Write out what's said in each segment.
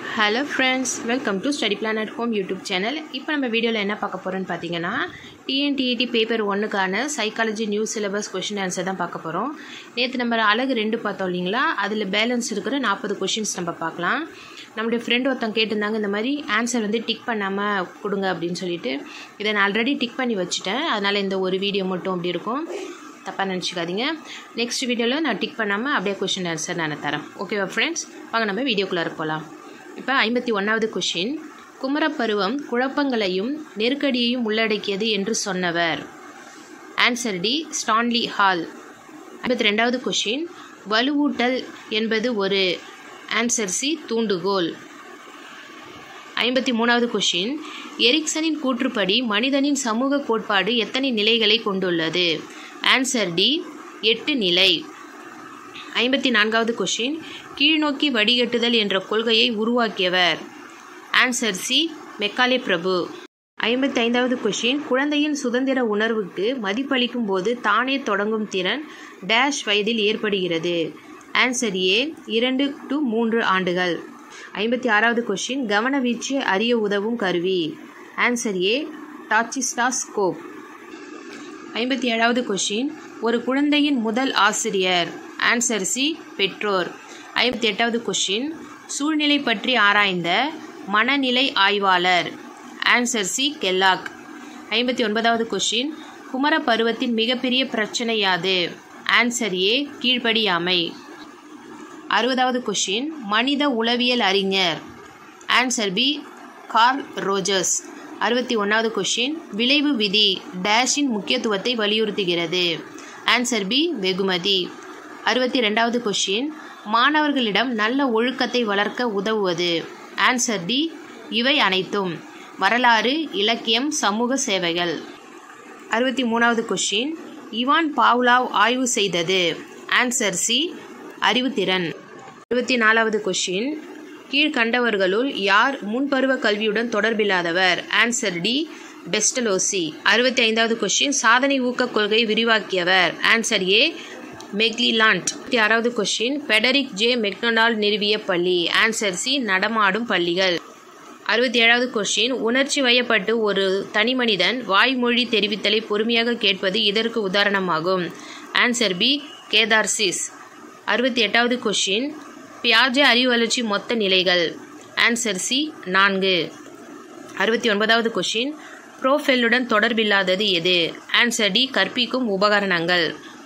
hello friends welcome to study plan at home YouTube channel இப்போ நம்ம வீடியோவில் என்ன பார்க்க போகிறோம்னு பார்த்தீங்கன்னா டிஎன்டிஇடி பேப்பர் ஒன்றுக்கான psychology new syllabus question answer தான் பார்க்க போகிறோம் நேற்று நம்ம அழகு ரெண்டு பார்த்தோம் இல்லைங்களா அதில் பேலன்ஸ் இருக்கிற நாற்பது கொஷின்ஸ் நம்ம பார்க்கலாம் நம்மளுடைய ஃப்ரெண்ட் ஒருத்தங்க கேட்டிருந்தாங்க இந்த மாதிரி ஆன்சர் வந்து டிக் பண்ணாமல் கொடுங்க அப்படின்னு சொல்லிட்டு இதை நான் ஆல்ரெடி டிக் பண்ணி வச்சுட்டேன் அதனால் இந்த ஒரு வீடியோ மட்டும் அப்படி இருக்கும் தப்பாக நினச்சிக்காதீங்க நெக்ஸ்ட் வீடியோவில் நான் டிக் பண்ணாமல் அப்படியே கொஷின் ஆன்சர் நான் தரேன் ஓகேவா ஃப்ரெண்ட்ஸ் வாங்க நம்ம வீடியோக்குள்ளே போகலாம் இப்போ ஐம்பத்தி ஒன்றாவது கொஷின் குமரப்பருவம் குழப்பங்களையும் நெருக்கடியையும் உள்ளடக்கியது என்று சொன்னவர் ஆன்சர் டி ஸ்டான்லி ஹால் ஐம்பத்தி ரெண்டாவது கொஷின் வலுவூட்டல் என்பது ஒரு ஆன்சர் சி தூண்டுகோல் ஐம்பத்தி மூணாவது கொஷின் எரிக்சனின் கூற்றுப்படி மனிதனின் சமூக கோட்பாடு எத்தனை நிலைகளை கொண்டுள்ளது ஆன்சர் டி எட்டு நிலை ஐம்பத்தி நான்காவது கொஷின் கீழ்நோக்கி வடிகட்டுதல் என்ற கொள்கையை உருவாக்கியவர் ஆன்சர் சி மெக்காலே பிரபு ஐம்பத்தி ஐந்தாவது கொஷின் குழந்தையின் சுதந்திர உணர்வுக்கு மதிப்பளிக்கும் போது தானே தொடங்கும் திறன் டேஷ் வயதில் ஏற்படுகிறது ஆன்சர் ஏ இரண்டு டு மூன்று ஆண்டுகள் ஐம்பத்தி ஆறாவது கொஷின் கவனவீச்சு அறிய உதவும் கருவி ஆன்சர் ஏ டாச்சிஸ்டாஸ்கோப் ஐம்பத்தி ஏழாவது கொஷின் ஒரு குழந்தையின் முதல் ஆசிரியர் ஆன்சர் சி பெற்றோர் ஐம்பத்தி எட்டாவது கொஷின் சூழ்நிலை பற்றி ஆராய்ந்த மனநிலை ஆய்வாளர் ஆன்சர் சி கெல்லாக் ஐம்பத்தி ஒன்பதாவது கொஷின் குமர பருவத்தின் மிகப்பெரிய பிரச்சனை யாது ஆன்சர் ஏ கீழ்ப்படியாமை அறுபதாவது கொஷின் மனித உளவியல் அறிஞர் ஆன்சர் பி கார்ல் ரோஜர்ஸ் அறுபத்தி ஒன்றாவது கொஷின் விளைவு விதி டேஷின் முக்கியத்துவத்தை வலியுறுத்துகிறது ஆன்சர் பி வெகுமதி அறுபத்தி ரெண்டாவது கொஷின் மாணவர்களிடம் நல்ல ஒழுக்கத்தை வளர்க்க உதவுவது ஆன்சர் டி இவை அனைத்தும் வரலாறு இலக்கியம் சமூக சேவைகள் அறுபத்தி மூணாவது கொஷின் இவான் பாவ்லாவ் ஆய்வு செய்தது ஆன்சர் சி அறிவுத்திறன் அறுபத்தி நாலாவது கொஷின் கீழ்கண்டவர்களுள் யார் முன்பருவ கல்வியுடன் தொடர்பில்லாதவர் ஆன்சர் டி பெஸ்டலோசி அறுபத்தி ஐந்தாவது கொஷின் சாதனை ஊக்க கொள்கை விரிவாக்கியவர் ஆன்சர் ஏ மெக்லிலாண்ட் ஆறாவது கொஷின் பெடரிக் ஜே மெக்டொனால்ட் நிறுவிய பள்ளி ஆன்சர் சி நடமாடும் பள்ளிகள் அறுபத்தி ஏழாவது கொஷின் உணர்ச்சி வயப்பட்டு ஒரு தனிமனிதன் வாய்மொழி தெரிவித்தலை பொறுமையாக கேட்பது இதற்கு உதாரணமாகும் ஆன்சர் பி கேதார்சிஸ் அறுபத்தி எட்டாவது கொஷின் பியாஜே அறிவு வளர்ச்சி மொத்த நிலைகள் ஆன்சர் சி நான்கு அறுபத்தி ஒன்பதாவது கொஷின் ப்ரோஃபெல்லுடன் தொடர்பில்லாதது எது ஆன்சர் டி கற்பிக்கும் உபகரணங்கள்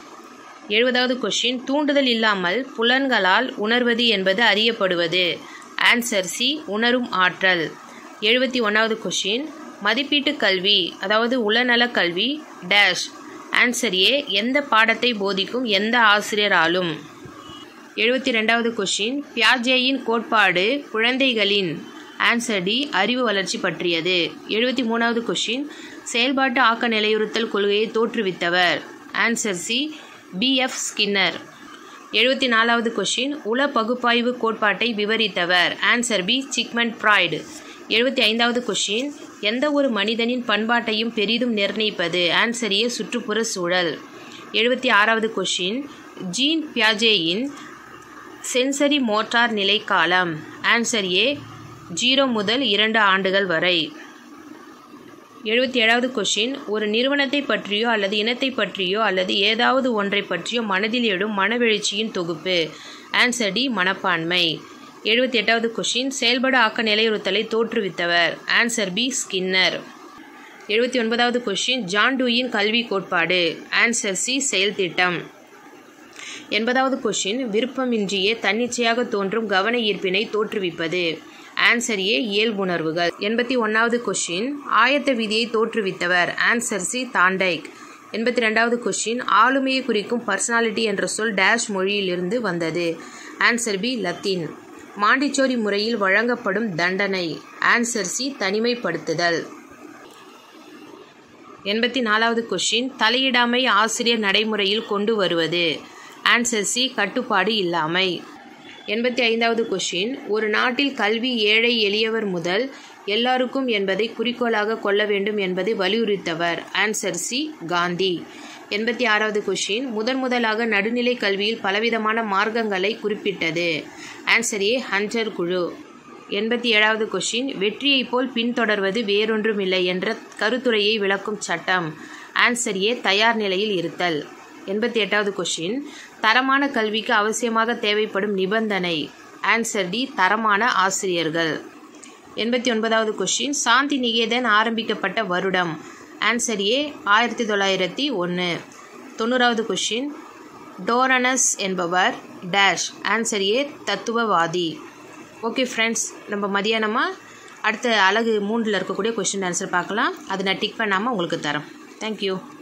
எழுபதாவது கொஷின் தூண்டுதல் இல்லாமல் புலன்களால் உணர்வது என்பது அறியப்படுவது ஆன்சர் சி உணரும் ஆற்றல் எழுபத்தி ஒன்றாவது கொஷின் மதிப்பீட்டு கல்வி அதாவது உளநல கல்வி டேஷ் ஆன்சர் ஏ எந்த பாடத்தை போதிக்கும் எந்த ஆசிரியராலும் எழுபத்தி ரெண்டாவது கொஷின் பியாஜேயின் கோட்பாடு குழந்தைகளின் ஆன்சர் டி அறிவு வளர்ச்சி பற்றியது எழுபத்தி மூணாவது கொஷின் செயல்பாட்டு ஆக்க நிலையுறுத்தல் கொள்கையை தோற்றுவித்தவர் answer C B F Skinner எழுபத்தி நாலாவது கொஷின் உள பகுப்பாய்வு கோட்பாட்டை விவரித்தவர் ஆன்சர் பி சிக்மண்ட் ப்ராய்டு எழுபத்தி ஐந்தாவது கொஷின் எந்த ஒரு மனிதனின் பண்பாட்டையும் பெரிதும் நிர்ணயிப்பது ஆன்சர் ஏ சுற்றுப்புற சூழல் எழுபத்தி ஆறாவது கொஷின் ஜீன் பியாஜேயின் சென்சரி மோட்டார் நிலை காலம் ஆன்சர் ஏ ஜீரோ முதல் இரண்டு ஆண்டுகள் வரை எழுபத்தி ஏழாவது கொஷின் ஒரு நிறுவனத்தை பற்றியோ அல்லது இனத்தை பற்றியோ அல்லது ஏதாவது ஒன்றை பற்றியோ மனதில் எழும் மனவெழுச்சியின் தொகுப்பு ஆன்சர் டி மனப்பான்மை எழுபத்தி எட்டாவது கொஷின் செயல்பட ஆக்க நிலையுறுத்தலை தோற்றுவித்தவர் ஆன்சர் பி ஸ்கின்னர் எழுபத்தி ஒன்பதாவது கொஷின் ஜான் டூயின் கல்வி கோட்பாடு ஆன்சர் சி செயல் திட்டம் எண்பதாவது கொஷின் விருப்பமின்றியே தன்னிச்சையாக தோன்றும் கவன ஈர்ப்பினை தோற்றுவிப்பது ஆன்சர் ஏ இயல்புணர்வுகள் எண்பத்தி ஒன்றாவது கொஷின் ஆயத்த விதியை தோற்றுவித்தவர் ஆன்சர் சி தாண்டைக் எண்பத்தி ரெண்டாவது கொஷின் ஆளுமையை குறிக்கும் பர்சனாலிட்டி என்ற சொல் டேஷ் மொழியிலிருந்து வந்தது ஆன்சர் பி லத்தீன் மாண்டிச்சோரி முறையில் வழங்கப்படும் தண்டனை ஆன்சர் சி தனிமைப்படுத்துதல் எண்பத்தி நாலாவது கொஷின் தலையிடாமை ஆசிரியர் நடைமுறையில் கொண்டு வருவது ஆன்சர் சி கட்டுப்பாடு இல்லாமை எண்பத்தி ஐந்தாவது கொஷின் ஒரு நாட்டில் கல்வி ஏழை எளியவர் முதல் எல்லாருக்கும் என்பதை குறிக்கோளாக கொள்ள வேண்டும் என்பதை வலியுறுத்தவர் ஆன்சர் சி காந்தி எண்பத்தி ஆறாவது கொஷின் முதன் முதலாக நடுநிலை கல்வியில் பலவிதமான மார்க்கங்களை குறிப்பிட்டது ஆன்சர் ஏ ஹஞ்சர் குழு எண்பத்தி ஏழாவது கொஷின் வெற்றியைப் போல் பின்தொடர்வது வேறொன்றுமில்லை என்ற கருத்துரையை விளக்கும் சட்டம் ஆன்சர் ஏ தயார் நிலையில் இருத்தல் எண்பத்தி எட்டாவது கொஷின் தரமான கல்விக்கு அவசியமாக தேவைப்படும் நிபந்தனை ஆன்சர் டி தரமான ஆசிரியர்கள் எண்பத்தி ஒன்பதாவது கொஷின் சாந்தி நிகேதன் ஆரம்பிக்கப்பட்ட வருடம் ஆன்சர் ஏ ஆயிரத்தி தொள்ளாயிரத்தி ஒன்று தொண்ணூறாவது கொஷின் டோரனஸ் என்பவர் டேஷ் ஆன்சர் ஏ தத்துவவாதி ஓகே ஃப்ரெண்ட்ஸ் நம்ம மதியானமாக அடுத்த அழகு மூன்றில் இருக்கக்கூடிய கொஷின் ஆன்சர் பார்க்கலாம் அதை நான் டிக் பண்ணாமல் உங்களுக்கு தரேன் தேங்க்யூ